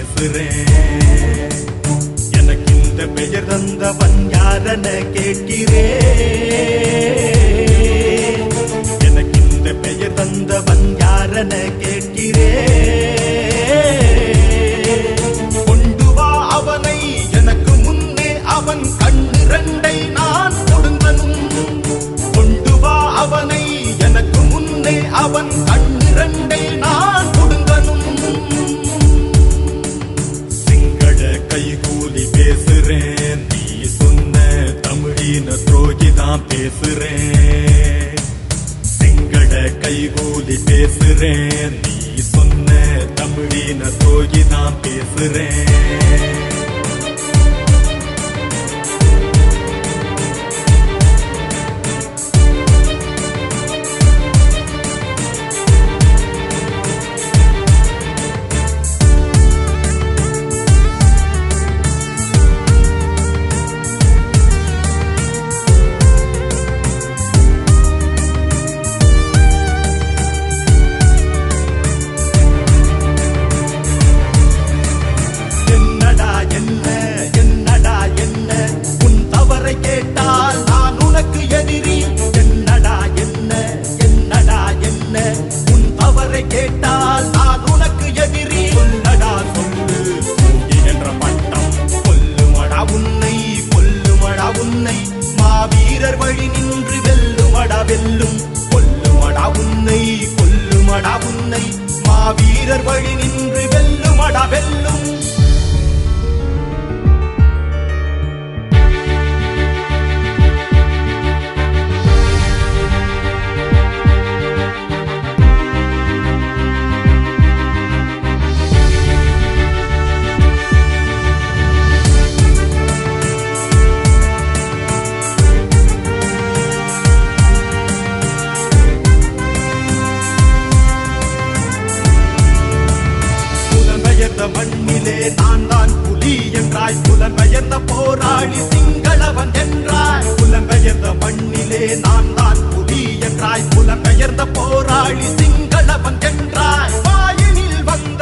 பேசுறேன் எனக்கு இந்த பெயர் தந்தவன் யாரென கேட்கிறேன் எனக்கு இந்த பெயர் தந்தவன் யாரென கேட்கிறேன் கொண்டு வா அவனை எனக்கு முன்னே அவன் கண்ணு ரெண்டை நான் கொடுங்கனும் கொண்டு வா அவனை எனக்கு முன்னே அவன் கண்ணு ரெண்டை நான் கொடுங்கனும் சிங்கள கைகூலி பேசுறேன் நீ சொன்ன தமிழின துரோகி தான் பேசுறேன் சிங்கள கைகூலி பேசுறேன் நீ சொன்ன தமிழின துரோகி தான் பேசுறேன் என்னடா என்ன என்னடா என்ன உன் தவறை கேட்டால் நான் உனக்கு எதிரி என்னடா என்ன என்னடா என்ன உன் தவறை கேட்டால் நான் உனக்கு எதிரி சொல்லடா சொல்லு தூங்கி என்ற பட்டம் கொல்லுமடா உன்னை கொல்லுமடா உன்னை மாவீரர் வழி நின்று வெல்லுமடா வெல்லும் கொல்லுமடா உன்னை கொல்லுமடா உன்னை மாவீரர் வழி நின்று வெல்லுமடா வெல்லும் புலம்பெயர்ந்த மண்ணிலே நான் தான் புலி என்றாய் புலம்பெயர்ந்த போராளி சிங்களவன் என்றாய் புலம்பெயர்ந்த மண்ணிலே நான் தான் புலி என்றாய் புலம்பெயர்ந்த போராளி சிங்களவன் என்றாய் வாயினில் வந்த